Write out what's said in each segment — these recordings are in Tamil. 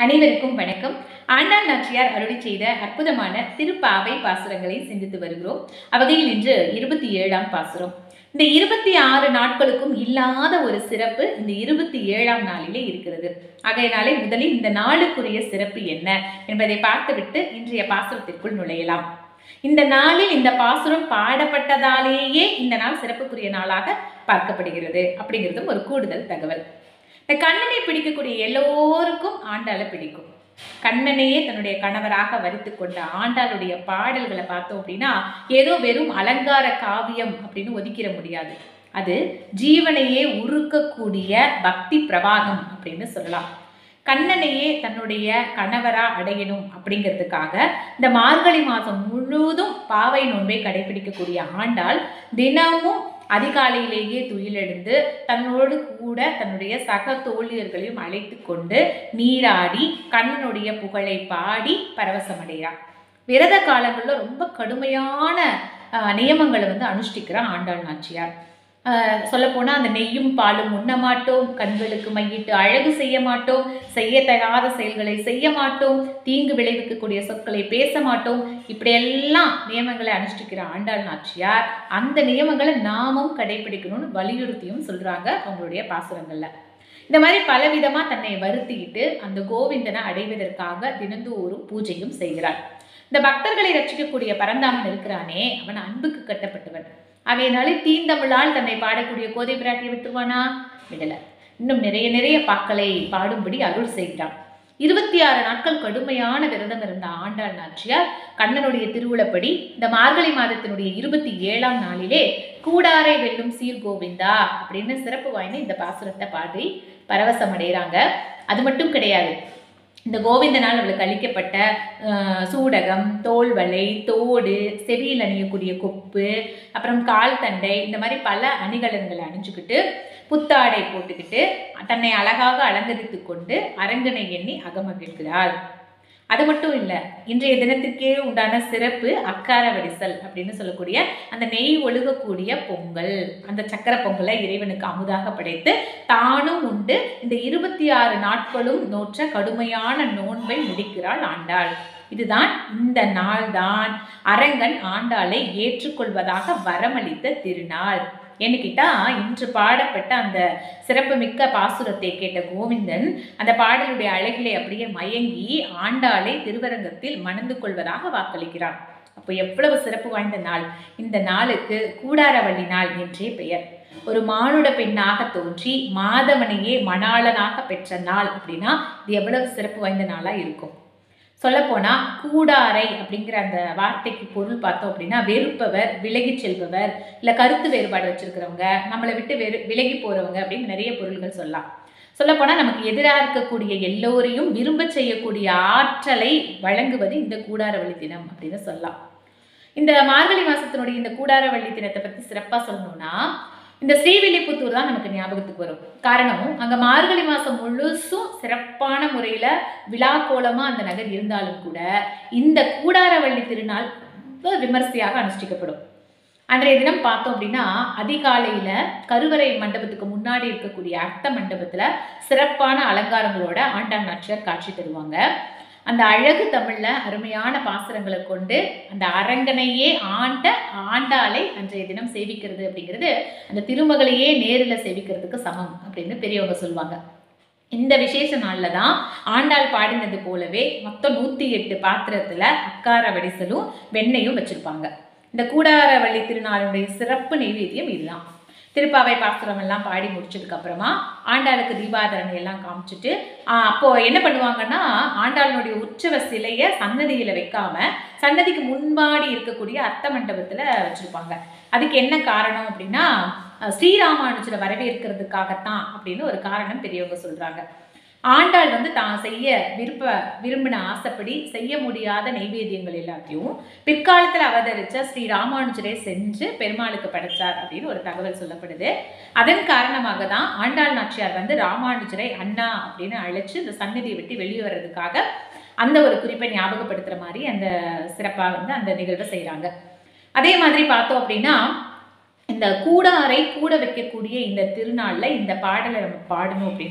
அனைவருக்கும் வணக்கம் ஆண்டாள் நாச்சியார் அருளி செய்த அற்புதமான திருப்பாவை பாசுரங்களை சிந்தித்து வருகிறோம் அவ்வகையில் இன்று இருபத்தி ஏழாம் பாசுரம் இந்த இருபத்தி ஆறு நாட்களுக்கும் இல்லாத ஒரு சிறப்பு இந்த இருபத்தி ஏழாம் நாளிலே இருக்கிறது ஆகையினாலே முதலில் இந்த நாளுக்குரிய சிறப்பு என்ன என்பதை பார்த்துவிட்டு இன்றைய பாசுரத்திற்குள் நுழையலாம் இந்த நாளில் இந்த பாசுரம் பாடப்பட்டதாலேயே இந்த நாள் சிறப்புக்குரிய நாளாக பார்க்கப்படுகிறது அப்படிங்கிறதும் ஒரு கூடுதல் தகவல் இந்த கண்ணனை பிடிக்கக்கூடிய எல்லோருக்கும் ஆண்டாளை பிடிக்கும் கண்ணனையே தன்னுடைய கணவராக வரித்து கொண்ட ஆண்டாளுடைய பாடல்களை பார்த்தோம் அப்படின்னா ஏதோ வெறும் அலங்கார காவியம் அப்படின்னு ஒதுக்கிட முடியாது அது ஜீவனையே உருக்கக்கூடிய பக்தி பிரவாகம் அப்படின்னு சொல்லலாம் கண்ணனையே தன்னுடைய கணவரா அடையணும் அப்படிங்கிறதுக்காக இந்த மார்கழி மாதம் முழுவதும் பாவை நோன்பை கடைபிடிக்கக்கூடிய ஆண்டாள் தினமும் அதிகாலையிலேயே துயிலெழுந்து தன்னோடு கூட தன்னுடைய சக தோழியர்களையும் அழைத்து கொண்டு நீராடி கண்ணனுடைய புகழை பாடி பரவசமடைகிறார் விரத காலங்களில் ரொம்ப கடுமையான ஆஹ், நியமங்களை வந்து அனுஷ்டிக்கிறார் ஆண்டாள் நாச்சியார் சொல்லப்போனால் அந்த நெய்யும் பாலும் உண்ண மாட்டோம் கண்களுக்கு மையிட்டு அழகு செய்ய மாட்டோம் செய்யத்தகாத செயல்களை செய்ய மாட்டோம் தீங்கு விளைவிக்கக்கூடிய சொற்களை பேச மாட்டோம் இப்படியெல்லாம் நியமங்களை அனுஷ்டிக்கிற ஆண்டாள் நாச்சியார் அந்த நியமங்களை நாமும் கடைபிடிக்கணும்னு வலியுறுத்தியும் சொல்றாங்க அவங்களுடைய பாசுரங்கள்ல இந்த மாதிரி பலவிதமா தன்னை வருத்திக்கிட்டு அந்த கோவிந்தனை அடைவதற்காக தினந்தோறும் பூஜையும் செய்கிறார் இந்த பக்தர்களை ரட்சிக்கக்கூடிய பரந்தாமன் இருக்கிறானே அவன் அன்புக்கு கட்டப்பட்டவன் ஆகையினாலே தீந்தமிழால் தன்னை பாடக்கூடிய கோதை பிராட்டியை விட்டுருவானா விடல இன்னும் நிறைய நிறைய பாக்களை பாடும்படி அருள் செய்கிறான் இருபத்தி ஆறு நாட்கள் கடுமையான விரதம் இருந்த ஆண்டாள் நாச்சியார் கண்ணனுடைய திருவுளப்படி இந்த மார்கழி மாதத்தினுடைய இருபத்தி ஏழாம் நாளிலே கூடாரை வெல்லும் சீர் கோவிந்தா அப்படின்னு சிறப்பு வாய்ந்த இந்த பாசுரத்தை பாடி பரவசம் அடைகிறாங்க அது மட்டும் கிடையாது இந்த கோவிந்தனால் அவளுக்கு அளிக்கப்பட்ட அஹ், சூடகம் தோல்வளை தோடு செவியில் அணியக்கூடிய கொப்பு அப்புறம் கால் தண்டை இந்த மாதிரி பல அணிகலன்களை அணிஞ்சுக்கிட்டு புத்தாடை போட்டுக்கிட்டு தன்னை அழகாக அலங்கரித்து கொண்டு அரங்கனை எண்ணி அகமகிழ்கிறாள் அது மட்டும் இல்லை இன்றைய தினத்துக்கே உண்டான சிறப்பு அக்கார வடிசல் அப்படின்னு சொல்லக்கூடிய அந்த நெய் ஒழுகக்கூடிய பொங்கல் அந்த சக்கரை பொங்கலை இறைவனுக்கு அமுதாக படைத்து தானும் உண்டு இந்த இருபத்தி ஆறு நாட்களும் நோற்ற கடுமையான நோன்பை முடிக்கிறாள் ஆண்டாள் இதுதான் இந்த நாள்தான் அரங்கன் ஆண்டாளை ஏற்றுக்கொள்வதாக வரமளித்த திருநாள் ஏன்னு கேட்டா இன்று பாடப்பட்ட அந்த சிறப்புமிக்க பாசுரத்தை கேட்ட கோவிந்தன் அந்த பாடலுடைய அழகிலே அப்படியே மயங்கி ஆண்டாளை திருவரங்கத்தில் மணந்து கொள்வதாக வாக்களிக்கிறான் அப்போ எவ்வளவு சிறப்பு வாய்ந்த நாள் இந்த நாளுக்கு கூடாரவள்ளி நாள் என்றே பெயர் ஒரு மானுட பெண்ணாக தோன்றி மாதவனையே மணாளனாக பெற்ற நாள் அப்படின்னா இது எவ்வளவு சிறப்பு வாய்ந்த நாளா இருக்கும் சொல்லப்போனா கூடாரை அப்படிங்கிற அந்த வார்த்தைக்கு பொருள் பார்த்தோம் அப்படின்னா வெறுப்பவர் விலகி செல்பவர் இல்லை கருத்து வேறுபாடு வச்சிருக்கிறவங்க நம்மளை விட்டு வெறு விலகி போறவங்க அப்படின்னு நிறைய பொருள்கள் சொல்லலாம் சொல்லப்போனால் நமக்கு எதிராக இருக்கக்கூடிய எல்லோரையும் விரும்ப செய்யக்கூடிய ஆற்றலை வழங்குவது இந்த கூடாரவள்ளி தினம் அப்படின்னு சொல்லலாம் இந்த மார்கழி மாசத்தினுடைய இந்த கூடாரவள்ளி தினத்தை பற்றி சிறப்பாக சொல்லணும்னா இந்த ஸ்ரீவில்லிபுத்தூர் தான் நமக்கு ஞாபகத்துக்கு வரும் காரணம் அங்கே மார்கழி மாதம் முழுசும் சிறப்பான முறையில் விழா கோலமாக அந்த நகர் இருந்தாலும் கூட இந்த கூடாரவள்ளி திருநாள் ரொம்ப விமர்சையாக அனுஷ்டிக்கப்படும் அன்றைய தினம் பார்த்தோம் அப்படின்னா அதிகாலையில் கருவறை மண்டபத்துக்கு முன்னாடி இருக்கக்கூடிய அர்த்த மண்டபத்தில் சிறப்பான அலங்காரங்களோட ஆண்டாள் நாச்சியார் காட்சி தருவாங்க அந்த அழகு தமிழ்ல அருமையான பாசுரங்களை கொண்டு அந்த அரங்கனையே ஆண்ட ஆண்டாளை அன்றைய தினம் சேவிக்கிறது அப்படிங்கிறது அந்த திருமகளையே நேரில் சேவிக்கிறதுக்கு சமம் அப்படின்னு பெரியவங்க சொல்லுவாங்க இந்த விசேஷ நாளில் தான் ஆண்டாள் பாடினது போலவே மொத்தம் நூற்றி எட்டு பாத்திரத்தில் அக்கார வடிசலும் வெண்ணையும் வச்சுருப்பாங்க இந்த கூடாரவள்ளி திருநாளுடைய சிறப்பு நெய்வேத்தியம் இதுதான் திருப்பாவை பாசுரம் எல்லாம் பாடி முடிச்சதுக்கு அப்புறமா ஆண்டாளுக்கு தீபாதரணை எல்லாம் காமிச்சிட்டு ஆஹ் அப்போ என்ன பண்ணுவாங்கன்னா ஆண்டாளுடைய உற்சவ சிலையை சன்னதியில வைக்காம சன்னதிக்கு முன்பாடி இருக்கக்கூடிய அர்த்த மண்டபத்துல வச்சிருப்பாங்க அதுக்கு என்ன காரணம் அப்படின்னா அஹ் ஸ்ரீராமானுஜரை வரவேற்கிறதுக்காகத்தான் அப்படின்னு ஒரு காரணம் பெரியவங்க சொல்றாங்க ஆண்டாள் வந்து தான் செய்ய விருப்ப விரும்பின ஆசைப்படி செய்ய முடியாத நைவேத்தியங்கள் எல்லாத்தையும் பிற்காலத்தில் அவதரித்த ஸ்ரீ ராமானுஜரை சென்று பெருமாளுக்கு படைச்சார் அப்படின்னு ஒரு தகவல் சொல்லப்படுது அதன் காரணமாக தான் ஆண்டாள் நாச்சியார் வந்து ராமானுஜரை அண்ணா அப்படின்னு அழைச்சு இந்த சன்னதியை விட்டு வெளியே வர்றதுக்காக அந்த ஒரு குறிப்பை ஞாபகப்படுத்துற மாதிரி அந்த சிறப்பாக வந்து அந்த நிகழ்வை செய்கிறாங்க அதே மாதிரி பார்த்தோம் அப்படின்னா இந்த கூடாரை கூட வைக்கக்கூடிய இந்த திருநாளில் இந்த பாடலை நம்ம பாடணும் அப்படின்னா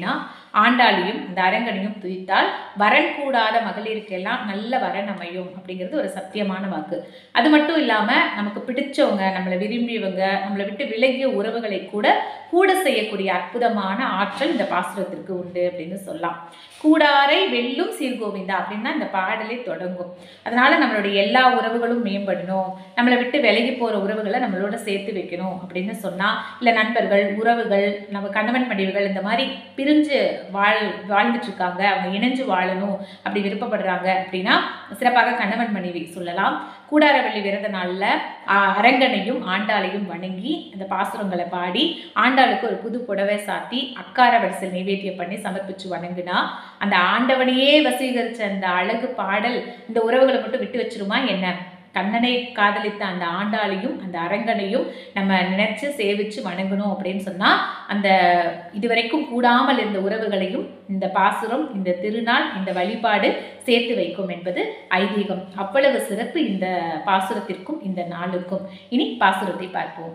ஆண்டாளியும் இந்த அரங்கனையும் துதித்தால் வரன் கூடாத மகளிருக்கெல்லாம் நல்ல வரன் அமையும் அப்படிங்கிறது ஒரு சத்தியமான வாக்கு அது மட்டும் இல்லாமல் நமக்கு பிடிச்சவங்க நம்மளை விரும்பியவங்க நம்மளை விட்டு விலகிய உறவுகளை கூட கூட செய்யக்கூடிய அற்புதமான ஆற்றல் இந்த பாசுரத்திற்கு உண்டு அப்படின்னு சொல்லலாம் கூடாரை வெல்லும் சீர்கோவிந்தா அப்படின்னு தான் இந்த பாடலே தொடங்கும் அதனால நம்மளுடைய எல்லா உறவுகளும் மேம்படணும் நம்மளை விட்டு விலகி போகிற உறவுகளை நம்மளோட சேர்த்து வைக்கணும் அப்படின்னு சொன்னால் இல்லை நண்பர்கள் உறவுகள் நம்ம கணவன் மனைவிகள் இந்த மாதிரி பிரிஞ்சு வாழ் வாழ்ந்துட்டு இருக்காங்க அவங்க இணைஞ்சு வாழணும் அப்படி விருப்பப்படுறாங்க அப்படின்னா சிறப்பாக கணவன் மனைவி சொல்லலாம் கூடாரவள்ளி விரத நாளில் அரங்கனையும் ஆண்டாளையும் வணங்கி அந்த பாசுரங்களை பாடி ஆண்டாளுக்கு ஒரு புது புடவை சாத்தி அக்கார வரிசல் நைவேத்தியம் பண்ணி சமர்ப்பிச்சு வணங்குனா அந்த ஆண்டவனையே வசீகரிச்ச அந்த அழகு பாடல் இந்த உறவுகளை மட்டும் விட்டு வச்சிருமா என்ன கண்ணனை காதலித்த அந்த ஆண்டாளையும் அந்த அரங்கனையும் நம்ம நினைச்சு சேவிச்சு வணங்கணும் அப்படின்னு சொன்னா அந்த இதுவரைக்கும் கூடாமல் இருந்த உறவுகளையும் இந்த பாசுரம் இந்த திருநாள் இந்த வழிபாடு சேர்த்து வைக்கும் என்பது ஐதீகம் அவ்வளவு சிறப்பு இந்த பாசுரத்திற்கும் இந்த நாளுக்கும் இனி பாசுரத்தை பார்ப்போம்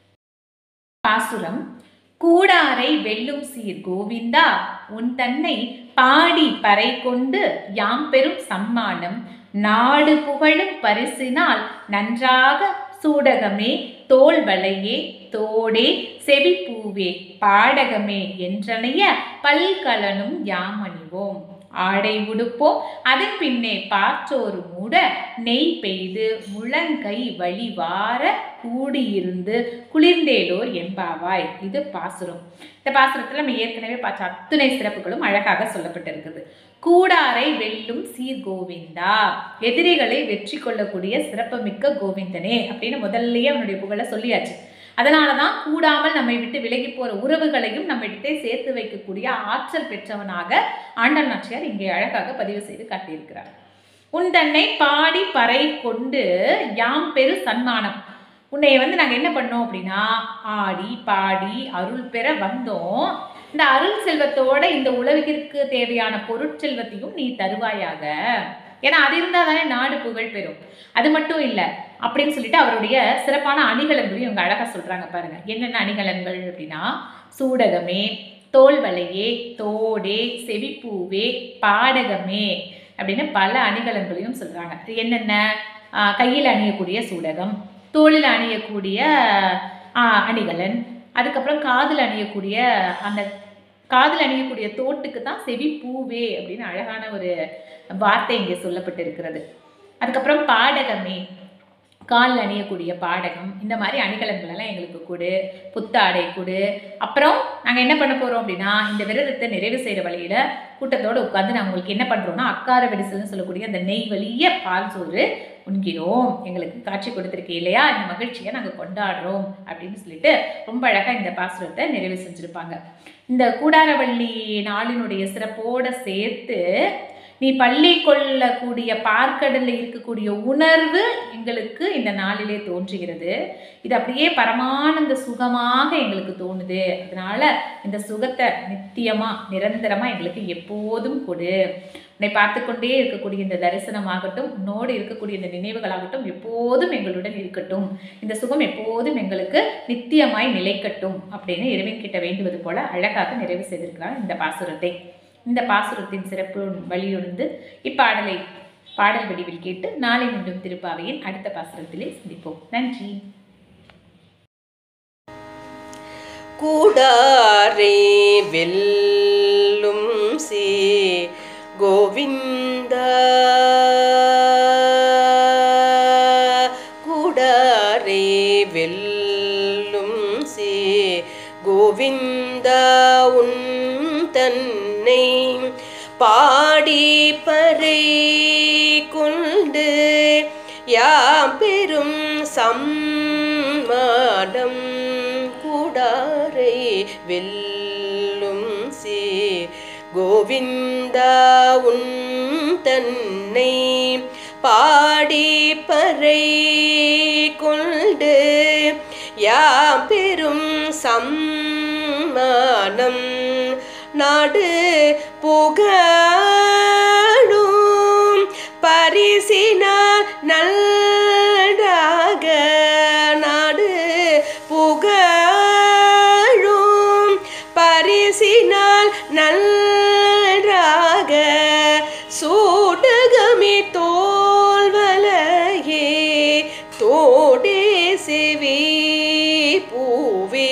பாசுரம் கூடாரை வெல்லும் சீர் கோவிந்தா உன் தன்னை பாடி பறை கொண்டு யாம் பெரும் சம்மானம் நாடு புகழும் பரிசினால் நன்றாக சூடகமே தோல்வளையே தோடே செவிப்பூவே பாடகமே என்றனைய பல்கலனும் யாமணிவோம் ஆடை உடுப்போம் அதன் பின்னே பாற்றோரு மூட நெய் பெய்து முழங்கை வழி வார கூடியிருந்து குளிர்ந்தேலோர் என்பாவாய் இது பாசுரம் இந்த பாசுரத்தில் நம்ம ஏற்கனவே பார்த்த அத்துணை சிறப்புகளும் அழகாக சொல்லப்பட்டிருக்குது கூடாரை வெல்லும் சீர் கோவிந்தா எதிரிகளை வெற்றி கொள்ளக்கூடிய சிறப்புமிக்க கோவிந்தனே அப்படின்னு முதல்லயே அவனுடைய புகழை சொல்லியாச்சு அதனால தான் கூடாமல் நம்மை விட்டு விலகி போகிற உறவுகளையும் நம்ம விட்டே சேர்த்து வைக்கக்கூடிய ஆற்றல் பெற்றவனாக ஆண்டாள் நாச்சியார் இங்கே அழகாக பதிவு செய்து காட்டியிருக்கிறார் உன் தன்னை பாடி பறை கொண்டு யாம் பெரு சன்மானம் உன்னைய வந்து நாங்கள் என்ன பண்ணோம் அப்படின்னா ஆடி பாடி அருள் பெற வந்தோம் இந்த அருள் செல்வத்தோட இந்த உலகிற்கு தேவையான பொருட்செல்வத்தையும் நீ தருவாயாக ஏன்னா அது இருந்தால் தானே நாடு புகழ் பெறும் அது மட்டும் இல்லை அப்படின்னு சொல்லிட்டு அவருடைய சிறப்பான அணிகலன்களையும் இவங்க அழகாக சொல்கிறாங்க பாருங்க என்னென்ன அணிகலன்கள் அப்படின்னா சூடகமே தோல்வளையே தோடே செவிப்பூவே பாடகமே அப்படின்னு பல அணிகலன்களையும் சொல்கிறாங்க இது என்னென்ன கையில் அணியக்கூடிய சூடகம் தோளில் அணியக்கூடிய அணிகலன் அதுக்கப்புறம் காதில் அணியக்கூடிய அந்த காதில் அணியக்கூடிய தோட்டுக்கு தான் செவி பூவே அப்படின்னு அழகான ஒரு வார்த்தை இங்கே சொல்லப்பட்டிருக்கிறது அதுக்கப்புறம் பாடகமே காலில் அணியக்கூடிய பாடகம் இந்த மாதிரி அணிகலன்கள் எல்லாம் எங்களுக்கு கொடு புத்தாடை கொடு அப்புறம் நாங்கள் என்ன பண்ண போகிறோம் அப்படின்னா இந்த விரதத்தை நிறைவு செய்கிற வழியில் கூட்டத்தோடு உட்காந்து நாங்கள் உங்களுக்கு என்ன பண்ணுறோம்னா அக்கார வெடிசல்னு சொல்லக்கூடிய அந்த நெய் வழிய பால் சோறு உண்கிறோம் எங்களுக்கு காட்சி கொடுத்துருக்கே இல்லையா இந்த மகிழ்ச்சியை நாங்கள் கொண்டாடுறோம் அப்படின்னு சொல்லிட்டு ரொம்ப அழகாக இந்த பாசுரத்தை நிறைவு செஞ்சுருப்பாங்க இந்த கூடாரவள்ளி நாளினுடைய சிறப்போடு சேர்த்து நீ பள்ளி கொள்ளக்கூடிய பார்க்கடலில் இருக்கக்கூடிய உணர்வு எங்களுக்கு இந்த நாளிலே தோன்றுகிறது இது அப்படியே பரமானந்த சுகமாக எங்களுக்கு தோணுது அதனால இந்த சுகத்தை நித்தியமாக நிரந்தரமாக எங்களுக்கு எப்போதும் கொடு உன்னை பார்த்து கொண்டே இருக்கக்கூடிய இந்த தரிசனமாகட்டும் உன்னோடு இருக்கக்கூடிய இந்த நினைவுகளாகட்டும் எப்போதும் எங்களுடன் இருக்கட்டும் இந்த சுகம் எப்போதும் எங்களுக்கு நித்தியமாய் நிலைக்கட்டும் அப்படின்னு இறைவன் கிட்ட வேண்டுவது போல அழகாக நிறைவு செய்திருக்கிறார் இந்த பாசுரத்தை இந்த பாசுரத்தின் சிறப்பு வழியுணர்ந்து இப்பாடலை பாடல் வடிவில் கேட்டு நாளை மீண்டும் திருப்பாவையின் அடுத்த பாசுரத்திலே சந்திப்போம் நன்றி கூடாரே வெல்லும் சே கோவிந்த கூடாரே வெல்லும் சே கோவிந்த உன் தன்னை பாடி பறை கொண்டு யாம் பெரும் சம்மாடம் கூடாரை வெல்லும் சே கோவிந்தா உன் தன்னை பாடி பறை கொண்டு யாம் பெரும் சம்மானம் நாடு புகழும் பரிசினால் நல்றாக நாடு புகழும் பரிசினால் நன்றாக சூடகமே தோல்வலையே தோடே செவி பூவே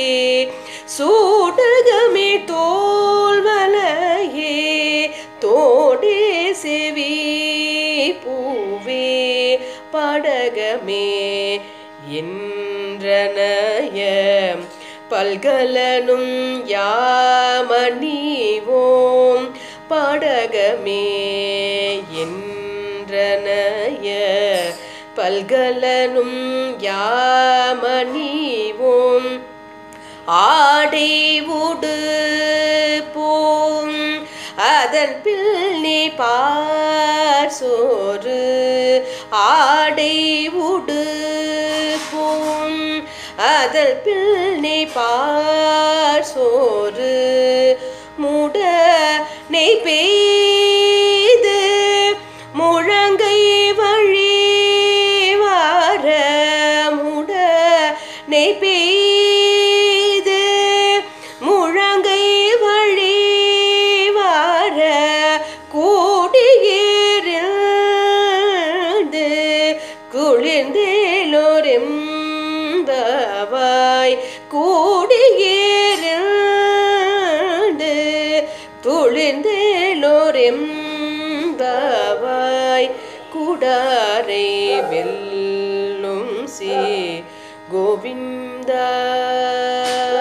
சூடகமே தோல்வலையே தோடே செவி பூவே படகமே என்றனைய பல்கலனும் யாமணிவோம் படகமே என்றனைய பல்கலனும் யாமணிவோம் ஆடை உடு போம் அதன் பின்னே பார் சோறு ஆடை உடு போம் அதன் பின்னே பார் சோறு முட நெய் பெய்து முழங்கை வழி வார முட நெய் பெய்து முழங்கை வழி வார கூடியிருந்து குளிர்ந்தேலோரெம்பவாய் கூடியிருந்து துளிர்ந்தேலோரெம்பவாய் குடாரை வெல்லும் சே கோவிந்தா